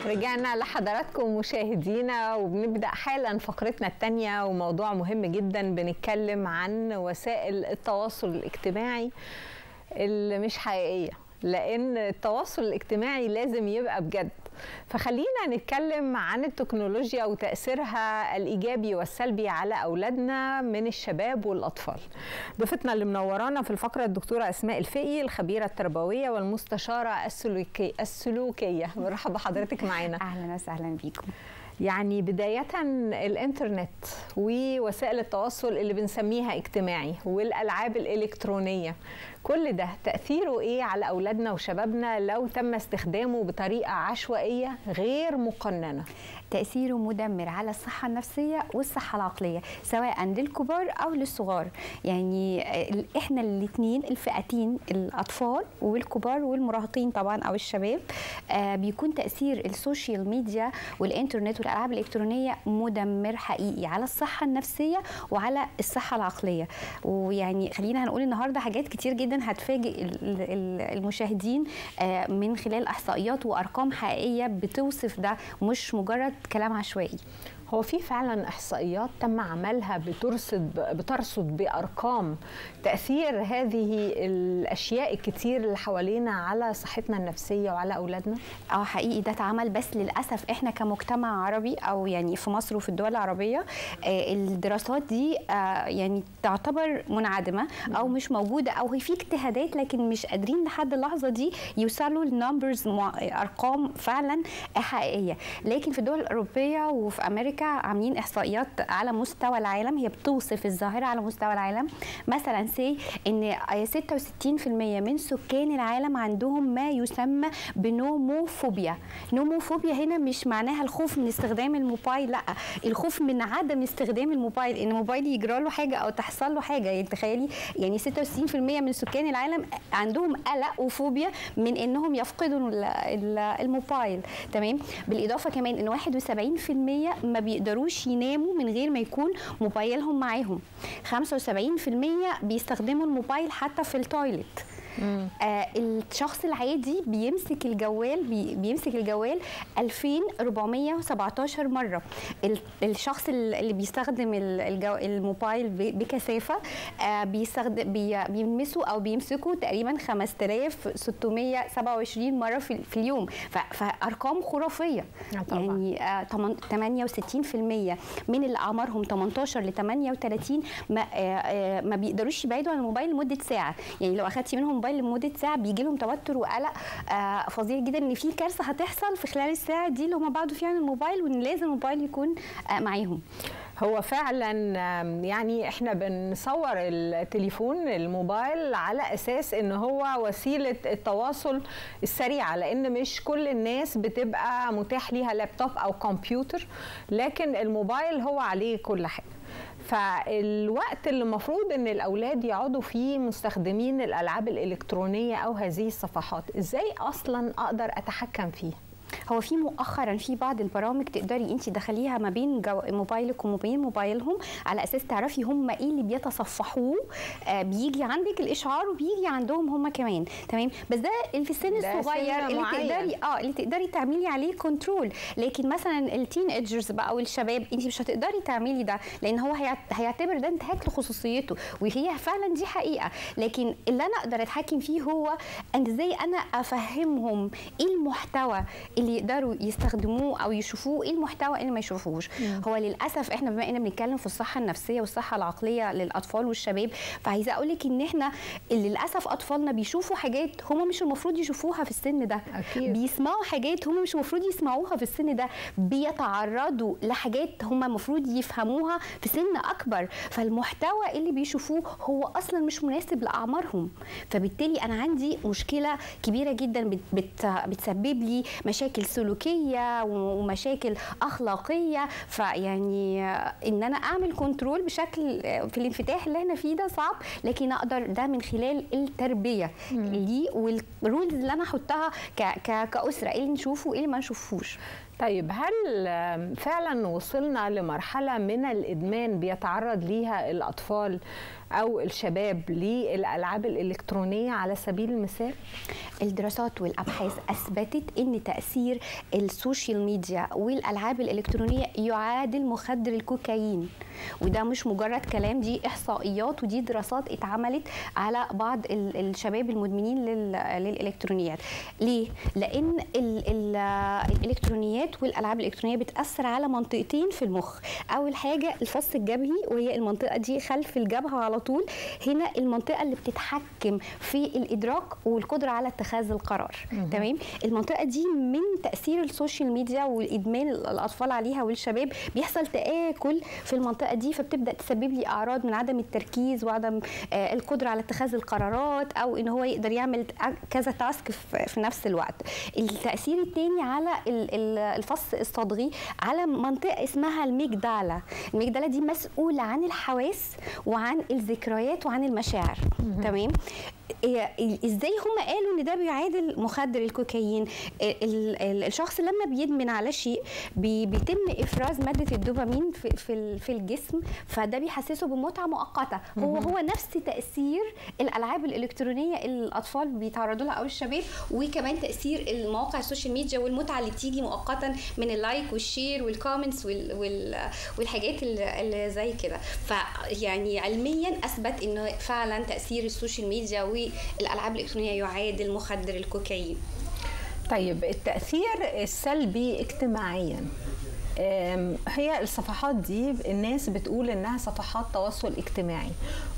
رجعنا لحضراتكم مشاهدينا وبنبدا حالا فقرتنا الثانيه وموضوع مهم جدا بنتكلم عن وسائل التواصل الاجتماعي اللي مش حقيقيه لان التواصل الاجتماعي لازم يبقى بجد فخلينا نتكلم عن التكنولوجيا وتأثيرها الإيجابي والسلبي على أولادنا من الشباب والأطفال ضيفتنا اللي منورانا في الفقرة الدكتورة أسماء الفقي الخبيرة التربوية والمستشارة السلوكية, السلوكية. مرحبا بحضرتك معانا أهلا وسهلا بيكم يعني بداية الإنترنت ووسائل التواصل اللي بنسميها اجتماعي والألعاب الإلكترونية كل ده تأثيره إيه على أولادنا وشبابنا لو تم استخدامه بطريقة عشوائية غير مقننة تأثيره مدمر على الصحة النفسية والصحة العقلية سواء للكبار أو للصغار يعني إحنا الاثنين الفئتين الأطفال والكبار والمراهقين طبعا أو الشباب آه بيكون تأثير السوشيال ميديا والإنترنت والألعاب الإلكترونية مدمر حقيقي على الصحة النفسية وعلى الصحة العقلية ويعني خلينا هنقول النهاردة حاجات كتير جدا هتفاجئ المشاهدين آه من خلال إحصائيات وأرقام حقيقية بتوصف ده مش مجرد كلام عشوائي هو في فعلا احصائيات تم عملها بترصد بترصد بارقام تاثير هذه الاشياء الكتير اللي حوالينا على صحتنا النفسيه وعلى اولادنا اه حقيقي ده اتعمل بس للاسف احنا كمجتمع عربي او يعني في مصر وفي الدول العربيه آه الدراسات دي آه يعني تعتبر منعدمه او مش موجوده او هي في اجتهادات لكن مش قادرين لحد اللحظه دي يوصلوا لنمبرز ارقام فعلا حقيقيه لكن في الدول الاوروبيه وفي امريكا امريكا عاملين احصائيات على مستوى العالم هي بتوصف الظاهره على مستوى العالم مثلا سي ان 66% من سكان العالم عندهم ما يسمى بنوموفوبيا نوموفوبيا هنا مش معناها الخوف من استخدام الموبايل لا الخوف من عدم استخدام الموبايل ان الموبايل يجرى له حاجه او تحصل له حاجه يعني تخيلي يعني 66% من سكان العالم عندهم قلق وفوبيا من انهم يفقدوا الموبايل تمام بالاضافه كمان ان 71% ما بيقدروش يناموا من غير ما يكون موبايلهم معاهم 75% بيستخدموا الموبايل حتى في التويلت آه الشخص العادي بيمسك الجوال بي بيمسك الجوال 2417 مره الشخص اللي بيستخدم الجو الموبايل بكثافه آه بيستخدم بي بيلمسه او بيمسكه تقريبا 5627 مره في, في اليوم فارقام خرافيه طبعا. يعني آه 68% من اللي اعمارهم 18 ل 38 ما, آه ما بيقدروش يبعدوا عن الموبايل لمده ساعه يعني لو اخدتي منهم موبايل لمده ساعه بيجي لهم توتر وقلق آه فظيع جدا ان في كارثه هتحصل في خلال الساعه دي اللي هم بعدوا فيها عن الموبايل وان لازم الموبايل يكون آه معاهم هو فعلا يعني احنا بنصور التليفون الموبايل على اساس ان هو وسيله التواصل السريعه لان مش كل الناس بتبقى متاح ليها لابتوب او كمبيوتر لكن الموبايل هو عليه كل حاجه فالوقت اللي المفروض ان الاولاد يقعدوا فيه مستخدمين الالعاب الالكترونيه او هذه الصفحات ازاي اصلا اقدر اتحكم فيه هو في مؤخرا في بعض البرامج تقدري انت تدخليها ما بين موبايلك وما بين موبايلهم على اساس تعرفي هم ايه اللي بيتصفحوه آه بيجي عندك الاشعار وبيجي عندهم هم كمان تمام بس ده اللي في السن الصغير اللي معين. تقدري اه اللي تقدري تعملي عليه كنترول لكن مثلا التين ايجرز بقى او الشباب انت مش هتقدري تعملي ده لان هو هيعتبر ده انتهاك لخصوصيته وهي فعلا دي حقيقه لكن اللي انا اقدر اتحكم فيه هو ان ازاي انا افهمهم ايه المحتوى اللي يقدروا يستخدموه او يشوفوه ايه المحتوى اللي ما يشوفوهوش هو للاسف احنا بما اننا بنتكلم في الصحه النفسيه والصحه العقليه للاطفال والشباب فعايزه اقول لك ان احنا للاسف اطفالنا بيشوفوا حاجات هم مش المفروض يشوفوها في السن ده أكيد. بيسمعوا حاجات هم مش المفروض يسمعوها في السن ده بيتعرضوا لحاجات هم المفروض يفهموها في سن اكبر فالمحتوى اللي بيشوفوه هو اصلا مش مناسب لاعمارهم فبالتالي انا عندي مشكله كبيره جدا بت بت بتسبب لي مشاكل سلوكيه ومشاكل اخلاقيه فيعني ان انا اعمل كنترول بشكل في الانفتاح اللي احنا فيه ده صعب لكن اقدر ده من خلال التربيه ليه والرولز اللي انا احطها كاسره ايه اللي نشوفه وايه اللي ما نشوفوش طيب هل آم، فعلا وصلنا لمرحلة من الإدمان بيتعرض ليها الأطفال أو الشباب للألعاب الإلكترونية على سبيل المثال؟ الدراسات والابحاث اثبتت ان تاثير السوشيال ميديا والالعاب الالكترونيه يعادل مخدر الكوكايين وده مش مجرد كلام دي احصائيات ودي دراسات اتعملت على بعض ال- الشباب المدمنين لل- للالكترونيات ليه لان ال ال الالكترونيات والالعاب الالكترونيه بتاثر على منطقتين في المخ اول حاجه الفص الجبهي وهي المنطقه دي خلف الجبهه على طول هنا المنطقه اللي بتتحكم في الادراك والقدره على اتخاذ القرار تمام المنطقه دي من تاثير السوشيال ميديا والادمان الاطفال عليها والشباب بيحصل تاكل في المنطقه دي فبتبدا تسبب لي اعراض من عدم التركيز وعدم آه، القدره على اتخاذ القرارات او ان هو يقدر يعمل كذا تاسك في في نفس الوقت التاثير الثاني على ال- ال- الفص الصدغي على منطقه اسمها الميجدالا الميجدالا دي مسؤوله عن الحواس وعن الذكريات وعن المشاعر تمام إيه- ازاي هم قالوا ان ده بيعادل مخدر الكوكايين ال- ال- الشخص لما بيدمن على شيء بي- بيتم افراز ماده الدوبامين في في ال- في الجسم فده بيحسسه بمتعه مؤقته هو هو نفس تاثير الالعاب الالكترونيه اللي الاطفال بيتعرضوا لها او الشباب وكمان تاثير المواقع السوشيال ميديا والمتعه اللي بتيجي مؤقتا من اللايك والشير والكومنتس وال وال والحاجات اللي اللي زي كده فيعني علميا اثبت انه فعلا تاثير السوشيال ميديا والالعاب الالكترونيه يعادل مخدر الكوكايين طيب التأثير السلبي اجتماعيا أم، هي الصفحات دي الناس بتقول انها صفحات تواصل اجتماعي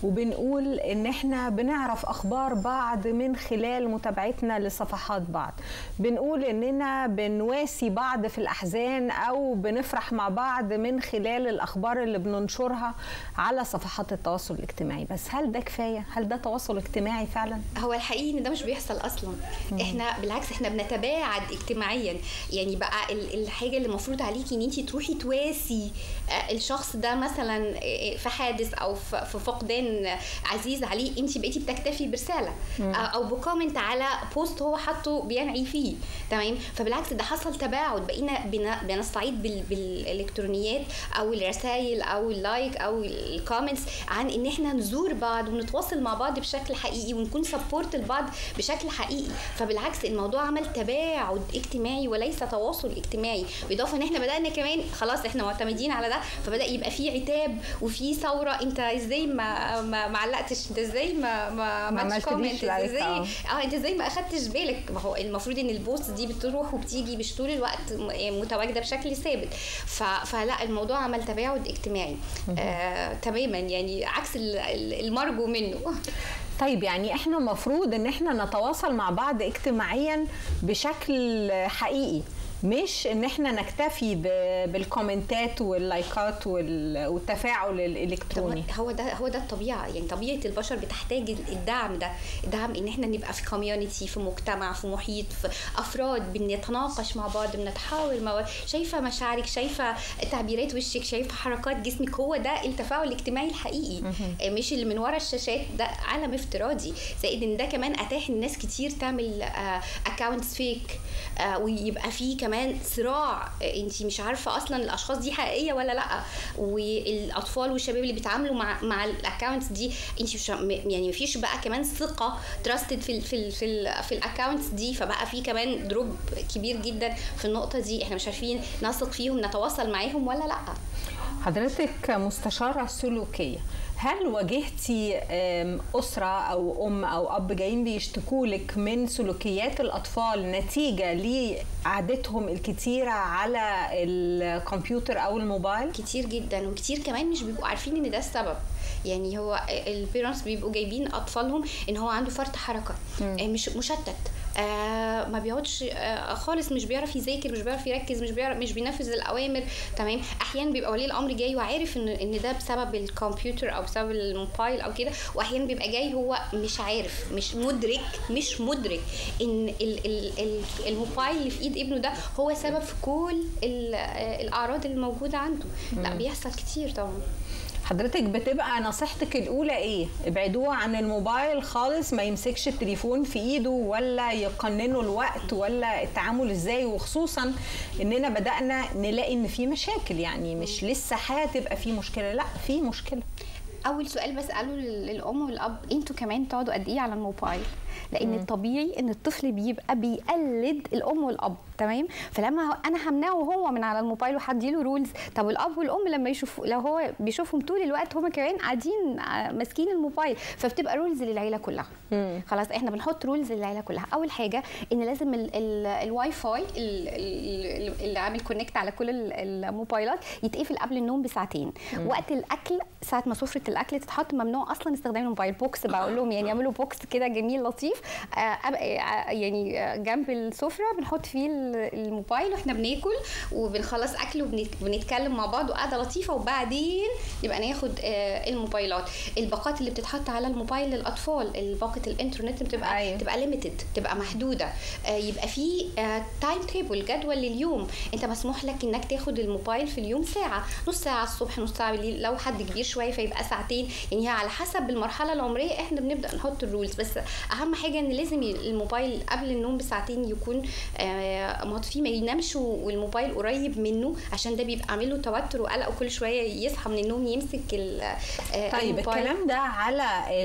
وبنقول ان احنا بنعرف اخبار بعض من خلال متابعتنا لصفحات بعض بنقول اننا بنواسي بعض في الاحزان او بنفرح مع بعض من خلال الاخبار اللي بننشرها على صفحات التواصل الاجتماعي بس هل ده كفايه هل ده تواصل اجتماعي فعلا هو الحقيقي ان ده مش بيحصل اصلا احنا بالعكس احنا بنتباعد اجتماعيا يعني بقى ال- الحاجه اللي المفروض عليكي ان انت تروحي تواسي آه، الشخص ده مثلا آه، في حادث او في في فقدان عزيز عليه انت بقيتي بتكتفي برساله آه، او بكومنت على بوست هو حاطه بينعي فيه تمام فبالعكس ده حصل تباعد بقينا بن- بنستعيد بال- بالالكترونيات او الرسائل او اللايك او الكومنتس عن ان احنا نزور بعض ونتواصل مع بعض بشكل حقيقي ونكون سبورت لبعض بشكل حقيقي فبالعكس الموضوع عمل تباعد اجتماعي وليس تواصل اجتماعي بالاضافه ان احنا بدانا كمان خلاص احنا معتمدين على ده فبدا يبقى في عتاب وفي ثوره انت ازاي ما ما, ما علقتش انت ازاي ما ما ما عملتش عملتليش كومنت لايك، ازاي اه. اه انت ازاي ما اخدتش بالك ما هو المفروض ان البوست دي بتروح وبتيجي مش طول الوقت م- متواجده بشكل ثابت ف... فلا الموضوع عمل تباعد اجتماعي آه تماما يعني عكس ال- ال- المرجو منه طيب يعني احنا المفروض ان احنا نتواصل مع بعض اجتماعيا بشكل حقيقي مش ان احنا نكتفي ب- بالكومنتات واللايكات وال- والتفاعل الالكتروني طب هو ده هو ده الطبيعه يعني طبيعه البشر بتحتاج الدعم ده الدعم ان احنا نبقى في كوميونتي في مجتمع في محيط في افراد بنتناقش مع بعض بنتحاور مع بعض شايفه مشاعرك شايفه تعبيرات وشك شايفه حركات جسمك هو ده التفاعل الاجتماعي الحقيقي آه، مش اللي من ورا الشاشات ده عالم افتراضي زائد ان ده كمان اتاح لناس كتير تعمل اكونتس فيك ويبقى فيه كمان صراع انت مش عارفه اصلا الاشخاص دي حقيقيه ولا لا والاطفال والشباب اللي بيتعاملوا مع مع الاكونتس دي انت مش يعني مفيش بقى كمان ثقه تراستد في ال في ال في, ال في الاكونتس دي فبقى في كمان دروب كبير جدا في النقطه دي احنا مش عارفين نثق فيهم نتواصل معاهم ولا لا حضرتك مستشارة سلوكية هل واجهتي أم، أسرة أو أم أو أب جايين بيشتكوا لك من سلوكيات الأطفال نتيجة لعادتهم الكتيرة على الكمبيوتر أو الموبايل؟ كتير جدا وكتير كمان مش بيبقوا عارفين ان ده السبب يعني هو البيرنتس بيبقوا جايبين اطفالهم ان هو عنده فرط حركه آه، مش مشتت آه ما بيقعدش آه خالص مش بيعرف يذاكر مش بيعرف يركز مش بيعرف مش بينفذ الاوامر تمام احيانا بيبقى ولي الامر جاي وعارف ان ان ده بسبب الكمبيوتر او بسبب الموبايل او كده واحيانا بيبقى جاي هو مش عارف مش مدرك مش مدرك ان ال ال ال الموبايل اللي في ايد ابنه ده هو سبب في كل ال- آه، الاعراض اللي موجوده عنده لا بيحصل كتير طبعا حضرتك بتبقى نصيحتك الاولى ايه ابعدوه عن الموبايل خالص ما يمسكش التليفون في ايده ولا يقننوا الوقت ولا التعامل ازاي وخصوصا اننا بدانا نلاقي ان في مشاكل يعني مش لسه هتبقى في مشكله لا في مشكله اول سؤال بساله للام والاب انتوا كمان تقعدوا قد ايه على الموبايل لان الطبيعي ان الطفل بيبقى بيقلد الام والاب تمام فلما انا همنعه هو من على الموبايل وهديله رولز طب الاب والام لما يشوفوا لو هو بيشوفهم طول الوقت هما كمان قاعدين ماسكين الموبايل فبتبقى رولز للعيله كلها مم. خلاص احنا بنحط رولز للعيله كلها اول حاجه ان لازم ال ال الواي فاي اللي عامل كونكت على كل الموبايلات يتقفل قبل النوم بساعتين مم. وقت الاكل ساعه ما سفره الاكل تتحط ممنوع اصلا استخدام الموبايل بوكس بقول لهم يعني يعملوا بوكس كده جميل لطيف يعني جنب السفره بنحط فيه الموبايل واحنا بناكل وبنخلص اكل وبنتكلم مع بعض وقعده لطيفه وبعدين نبقى ناخد الموبايلات الباقات اللي بتتحط على الموبايل للاطفال باقه الانترنت بتبقى أيوه. تبقى ليميتد تبقى محدوده يبقى في تايم تيبل جدول لليوم انت مسموح لك انك تاخد الموبايل في اليوم ساعه نص ساعه الصبح نص ساعه بالليل لو حد كبير شويه فيبقى ساعتين يعني هي على حسب المرحله العمريه احنا بنبدا نحط الرولز بس اهم حاجه ان لازم الموبايل قبل النوم بساعتين يكون مطفي ما ينامش والموبايل قريب منه عشان ده بيبقى عامل له توتر وقلق وكل شويه يصحى من النوم يمسك طيب الموبايل. الكلام ده على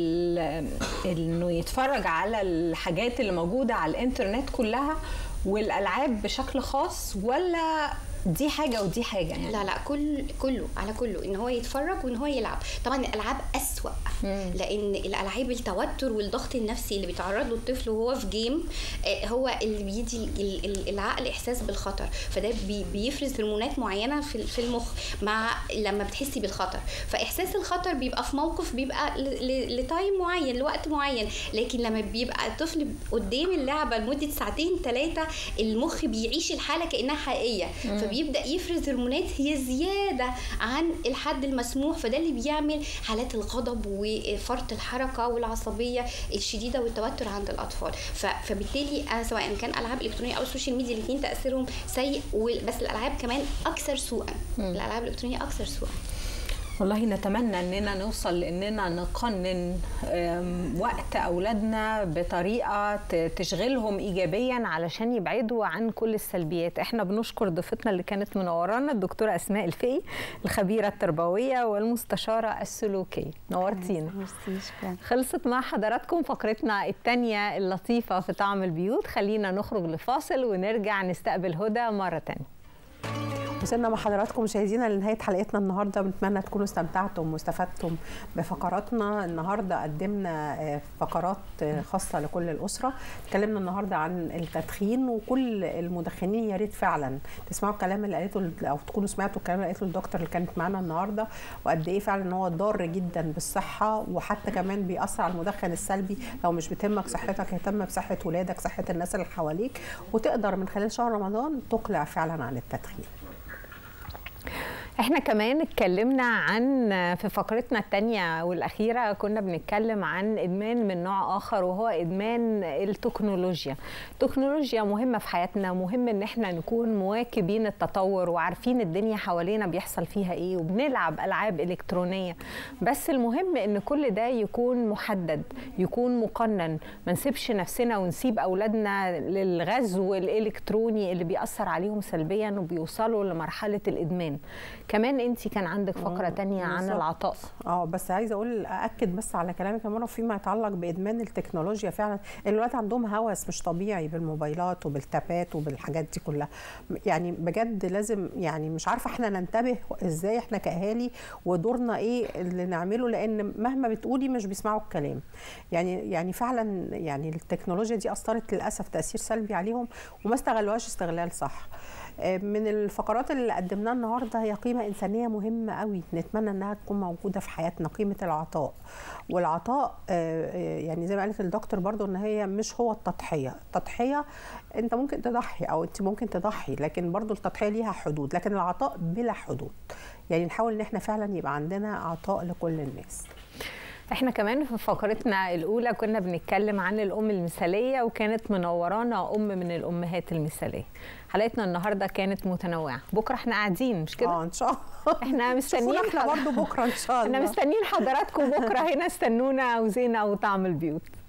انه يتفرج على الحاجات اللي موجوده على الانترنت كلها والالعاب بشكل خاص ولا دي حاجه ودي حاجه يعني لا لا كل كله على كله ان هو يتفرج وان هو يلعب طبعا الالعاب اسوا مم. لان الالعاب التوتر والضغط النفسي اللي بيتعرض له الطفل وهو في جيم هو اللي بيدي العقل احساس بالخطر فده بيفرز هرمونات معينه في المخ مع لما بتحسي بالخطر فاحساس الخطر بيبقى في موقف بيبقى لتايم معين لوقت معين لكن لما بيبقى الطفل قدام اللعبه لمده ساعتين ثلاثه المخ بيعيش الحاله كانها حقيقيه مم. فبيبدا يفرز هرمونات هي زياده عن الحد المسموح فده اللي بيعمل حالات الغضب وفرط الحركه والعصبيه الشديده والتوتر عند الاطفال فبالتالي سواء كان العاب الكترونيه او السوشيال ميديا الاثنين تاثيرهم سيء بس الالعاب كمان اكثر سوءا الالعاب الالكترونيه اكثر سوءا والله نتمنى اننا نوصل لاننا نقنن وقت اولادنا بطريقه تشغلهم ايجابيا علشان يبعدوا عن كل السلبيات احنا بنشكر ضيفتنا اللي كانت منورانا الدكتوره اسماء الفقي الخبيره التربويه والمستشاره السلوكيه نورتينا خلصت مع حضراتكم فقرتنا الثانيه اللطيفه في طعم البيوت خلينا نخرج لفاصل ونرجع نستقبل هدى مره ثانيه وصلنا مع حضراتكم مشاهدينا لنهايه حلقتنا النهارده بنتمنى تكونوا استمتعتم واستفدتم بفقراتنا النهارده قدمنا فقرات خاصه لكل الاسره اتكلمنا النهارده عن التدخين وكل المدخنين يا ريت فعلا تسمعوا الكلام اللي قالته او تكونوا سمعتوا الكلام اللي قالته الدكتور اللي كانت معانا النهارده وقد ايه فعلا ان هو ضار جدا بالصحه وحتى كمان بيأثر على المدخن السلبي لو مش بتهمك صحتك اهتم بصحه ولادك صحه الناس اللي حواليك وتقدر من خلال شهر رمضان تقلع فعلا عن التدخين احنا كمان اتكلمنا عن في فقرتنا الثانيه والاخيره كنا بنتكلم عن ادمان من نوع اخر وهو ادمان التكنولوجيا التكنولوجيا مهمه في حياتنا مهم ان احنا نكون مواكبين التطور وعارفين الدنيا حوالينا بيحصل فيها ايه وبنلعب العاب الكترونيه بس المهم ان كل ده يكون محدد يكون مقنن ما نسيبش نفسنا ونسيب اولادنا للغزو الالكتروني اللي بيأثر عليهم سلبيا وبيوصلوا لمرحله الادمان كمان انت كان عندك فقره تانية عن العطاء اه بس عايزه اقول ااكد بس على كلامك يا مره فيما يتعلق بادمان التكنولوجيا فعلا ان الولاد عندهم هوس مش طبيعي بالموبايلات وبالتابات وبالحاجات دي كلها يعني بجد لازم يعني مش عارفه احنا ننتبه ازاي احنا كاهالي ودورنا ايه اللي نعمله لان مهما بتقولي مش بيسمعوا الكلام يعني يعني فعلا يعني التكنولوجيا دي اثرت للاسف تاثير سلبي عليهم وما استغلوهاش استغلال صح من الفقرات اللي قدمناها النهارده هي قيمه انسانيه مهمه قوي نتمنى انها تكون موجوده في حياتنا قيمه العطاء والعطاء يعني زي ما قالت الدكتور برضو ان هي مش هو التضحيه التضحيه انت ممكن تضحي او انت ممكن تضحي لكن برضو التضحيه ليها حدود لكن العطاء بلا حدود يعني نحاول ان احنا فعلا يبقى عندنا عطاء لكل الناس احنا كمان في فقرتنا الاولى كنا بنتكلم عن الام المثاليه وكانت منورانا ام من الامهات المثاليه حلقتنا النهارده كانت متنوعه بكره احنا قاعدين مش كده اه ان شاء الله احنا مستنيين احنا برضه بكره ان شاء الله احنا مستنيين حضراتكم بكره هنا استنونا وزينه وطعم البيوت